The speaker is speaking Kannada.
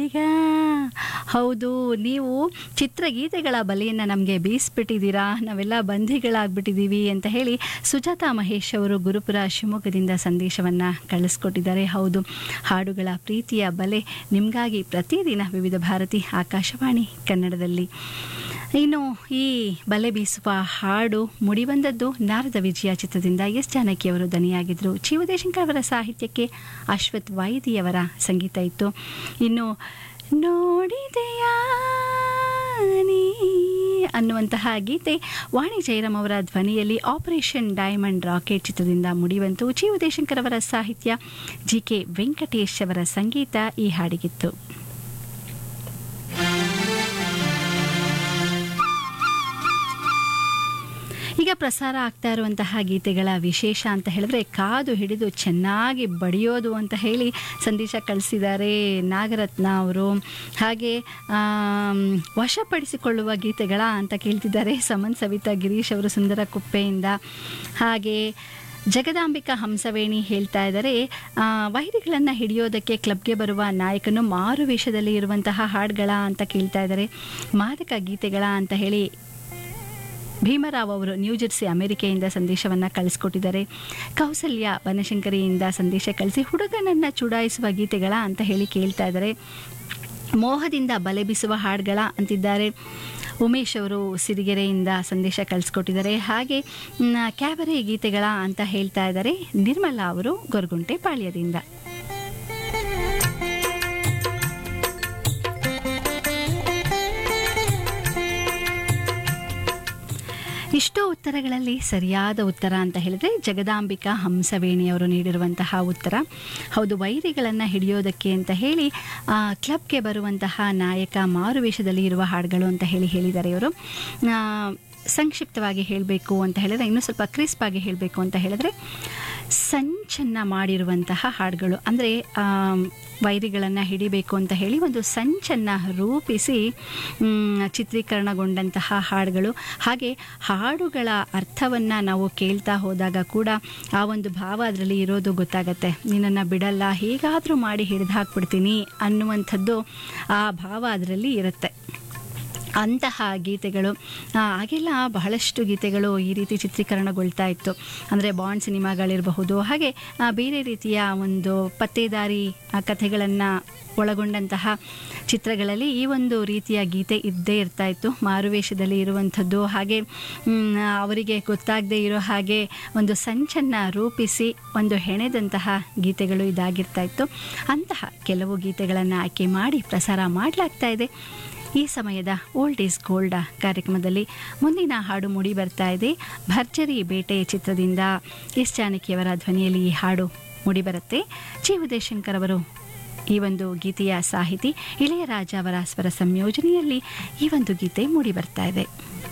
ಈಗ ಹೌದು ನೀವು ಚಿತ್ರಗೀತೆಗಳ ಬಲೆಯನ್ನು ನಮಗೆ ಬೀಸ್ಬಿಟ್ಟಿದ್ದೀರಾ ನಾವೆಲ್ಲ ಬಂಧಿಗಳಾಗ್ಬಿಟ್ಟಿದ್ದೀವಿ ಅಂತ ಹೇಳಿ ಸುಜಾತಾ ಮಹೇಶ್ ಅವರು ಗುರುಪುರ ಶಿವಮೊಗ್ಗದಿಂದ ಸಂದೇಶವನ್ನು ಕಳಿಸ್ಕೊಟ್ಟಿದ್ದಾರೆ ಹೌದು ಹಾಡುಗಳ ಪ್ರೀತಿಯ ಬಲೆ ನಿಮಗಾಗಿ ಪ್ರತಿದಿನ ವಿವಿಧ ಭಾರತಿ ಆಕಾಶವಾಣಿ ಕನ್ನಡದಲ್ಲಿ ಇನ್ನು ಈ ಬಲೆ ಬೀಸುವ ಹಾಡು ಮುಡಿಬಂದದ್ದು ನಾರದ ವಿಜಯ ಚಿತ್ರದಿಂದ ಎಸ್ ಜಾನಕಿ ಅವರು ದನಿಯಾಗಿದ್ದರು ಚಿ ಉದಯಶಂಕರ್ ಅವರ ಸಾಹಿತ್ಯಕ್ಕೆ ಅಶ್ವಥ್ ವೈದಿಯವರ ಸಂಗೀತ ಇತ್ತು ಇನ್ನು ನೋಡಿದೆಯಾ ನೀ ಅನ್ನುವಂತಹ ಗೀತೆ ವಾಣಿ ಜಯರಾಮ್ ಅವರ ಧ್ವನಿಯಲ್ಲಿ ಆಪರೇಷನ್ ಡೈಮಂಡ್ ರಾಕೆಟ್ ಚಿತ್ರದಿಂದ ಮುಡಿವಂತು ಚಿ ಉದಯಶಂಕರ್ ಅವರ ಸಾಹಿತ್ಯ ಜಿ ಕೆ ವೆಂಕಟೇಶ್ ಅವರ ಸಂಗೀತ ಈ ಹಾಡಿಗಿತ್ತು ಈಗ ಪ್ರಸಾರ ಆಗ್ತಾ ಇರುವಂತಹ ಗೀತೆಗಳ ವಿಶೇಷ ಅಂತ ಹೇಳಿದ್ರೆ ಕಾದು ಹಿಡಿದು ಚೆನ್ನಾಗಿ ಬಡಿಯೋದು ಅಂತ ಹೇಳಿ ಸಂದೇಶ ಕಳಿಸಿದ್ದಾರೆ ನಾಗರತ್ನ ಅವರು ಹಾಗೆ ಆಮ್, ವಶಪಡಿಸಿಕೊಳ್ಳುವ ಗೀತೆಗಳ ಅಂತ ಕೇಳ್ತಿದ್ದಾರೆ ಸಮನ್ ಸವಿತಾ ಗಿರೀಶ್ ಅವರು ಸುಂದರ ಕುಪ್ಪೆಯಿಂದ ಹಾಗೆ ಜಗದಾಂಬಿಕಾ ಹಂಸವೇಣಿ ಹೇಳ್ತಾ ಇದ್ದಾರೆ ಆ, ವೈರಿಗಳನ್ನು ಹಿಡಿಯೋದಕ್ಕೆ ಕ್ಲಬ್ಗೆ ಬರುವ ನಾಯಕನು ಮಾರು ವೇಷದಲ್ಲಿ ಇರುವಂತಹ ಹಾಡುಗಳ ಅಂತ ಕೇಳ್ತಾ ಇದ್ದಾರೆ ಮಾದಕ ಗೀತೆಗಳ ಅಂತ ಹೇಳಿ ಭೀಮರಾವ್ ಅವರು ನ್ಯೂಜೆರ್ಸಿ ಅಮೆರಿಕೆಯಿಂದ ಸಂದೇಶವನ್ನು ಕಳಿಸ್ಕೊಟ್ಟಿದ್ದಾರೆ ಕೌಸಲ್ಯ ಬನಶಂಕರಿಯಿಂದ ಸಂದೇಶ ಕಳಿಸಿ ಹುಡುಗನನ್ನು ಚುಡಾಯಿಸುವ ಗೀತೆಗಳ ಅಂತ ಹೇಳಿ ಕೇಳ್ತಾ ಇದ್ದಾರೆ ಮೋಹದಿಂದ ಬಲೆ ಬೀಸುವ ಹಾಡುಗಳ ಅಂತಿದ್ದಾರೆ ಉಮೇಶ್ ಅವರು ಸಿರಿಗೆರೆಯಿಂದ ಸಂದೇಶ ಕಳಿಸ್ಕೊಟ್ಟಿದ್ದಾರೆ ಹಾಗೆ ಮ್, ಕ್ಯಾಬರೆ ಗೀತೆಗಳ ಅಂತ ಹೇಳ್ತಾ ಇದ್ದಾರೆ ನಿರ್ಮಲಾ ಅವರು ಗೊರಗುಂಟೆ ಪಾಳ್ಯದಿಂದ ಇಷ್ಟೋ ಉತ್ತರಗಳಲ್ಲಿ ಸರಿಯಾದ ಉತ್ತರ ಅಂತ ಹೇಳಿದ್ರೆ ಜಗದಾಂಬಿಕಾ ಹಂಸವೇಣಿಯವರು ನೀಡಿರುವಂತಹ ಉತ್ತರ ಹೌದು ವೈರಿಗಳನ್ನು ಹಿಡಿಯೋದಕ್ಕೆ ಅಂತ ಹೇಳಿ ಆ, ಕ್ಲಬ್ಗೆ ಬರುವಂತಹ ನಾಯಕ ಮಾರುವೇಷದಲ್ಲಿ ಇರುವ ಹಾಡುಗಳು ಅಂತ ಹೇಳಿ ಹೇಳಿದ್ದಾರೆ ಇವರು ಆ, ಸಂಕ್ಷಿಪ್ತವಾಗಿ ಹೇಳಬೇಕು ಅಂತ ಹೇಳಿದ್ರೆ ಇನ್ನೂ ಸ್ವಲ್ಪ ಕ್ರಿಸ್ಪ್ ಆಗಿ ಹೇಳಬೇಕು ಅಂತ ಹೇಳಿದ್ರೆ ಸಂಚನ್ನು ಮಾಡಿರುವಂತಹ ಹಾಡುಗಳು ಅಂದರೆ ವೈರಿಗಳನ್ನು ಹಿಡಿಬೇಕು ಅಂತ ಹೇಳಿ ಒಂದು ಸಂಚನ್ನು ರೂಪಿಸಿ ಮ್, ಚಿತ್ರೀಕರಣಗೊಂಡಂತಹ ಹಾಡುಗಳು ಹಾಗೆ ಹಾಡುಗಳ ಅರ್ಥವನ್ನು ನಾವು ಕೇಳ್ತಾ ಹೋದಾಗ ಕೂಡ ಆ ಒಂದು ಭಾವ ಅದರಲ್ಲಿ ಇರೋದು ಗೊತ್ತಾಗತ್ತೆ ನಿನ್ನನ್ನು ಬಿಡಲ್ಲ ಹೇಗಾದರೂ ಮಾಡಿ ಹಿಡಿದು ಹಾಕ್ಬಿಡ್ತೀನಿ ಅನ್ನುವಂಥದ್ದು ಆ ಭಾವ ಅದರಲ್ಲಿ ಇರುತ್ತೆ ಅಂತಹ ಗೀತೆಗಳು ಆ, ಆಗೆಲ್ಲ ಬಹಳಷ್ಟು ಗೀತೆಗಳು ಈ ರೀತಿ ಚಿತ್ರೀಕರಣಗೊಳ್ತಾ ಇತ್ತು ಅಂದರೆ ಬಾಂಡ್ ಸಿನಿಮಾಗಳಿರಬಹುದು ಹಾಗೆ ಆ, ಬೇರೆ ರೀತಿಯ ಒಂದು ಪತ್ತೇದಾರಿ ಕಥೆಗಳನ್ನು ಒಳಗೊಂಡಂತಹ ಚಿತ್ರಗಳಲ್ಲಿ ಈ ಒಂದು ರೀತಿಯ ಗೀತೆ ಇದ್ದೇ ಇರ್ತಾ ಇತ್ತು ಮಾರುವೇಷದಲ್ಲಿ ಇರುವಂಥದ್ದು ಹಾಗೆ ಮ್, ಅವರಿಗೆ ಗೊತ್ತಾಗದೇ ಇರೋ ಹಾಗೆ ಒಂದು ಸಂಚನ್ನು ರೂಪಿಸಿ ಒಂದು ಹೆಣೆದಂತಹ ಗೀತೆಗಳು ಇದಾಗಿರ್ತಾ ಇತ್ತು ಅಂತಹ ಕೆಲವು ಗೀತೆಗಳನ್ನು ಆಯ್ಕೆ ಮಾಡಿ ಪ್ರಸಾರ ಮಾಡಲಾಗ್ತಾ ಇದೆ ಈ ಸಮಯದ ಓಲ್ಡ್ ಈಸ್ ಗೋಲ್ಡ್ ಕಾರ್ಯಕ್ರಮದಲ್ಲಿ ಮುಂದಿನ ಹಾಡು ಮೂಡಿ ಬರ್ತಾ ಇದೆ ಭರ್ಜರಿ ಬೇಟೆ ಚಿತ್ರದಿಂದ ಎಸ್ ಜಾನಕಿಯವರ ಧ್ವನಿಯಲ್ಲಿ ಈ ಹಾಡು ಮೂಡಿಬರುತ್ತೆ ಚಿ ಉದಯಶಂಕರ್ ಅವರು ಈ ಒಂದು ಗೀತೆಯ ಸಾಹಿತಿ ಇಳೆಯರಾಜ ಅವರ ಸ್ವರ ಸಂಯೋಜನೆಯಲ್ಲಿ ಈ ಒಂದು ಗೀತೆ ಮೂಡಿ ಬರ್ತಾ ಇದೆ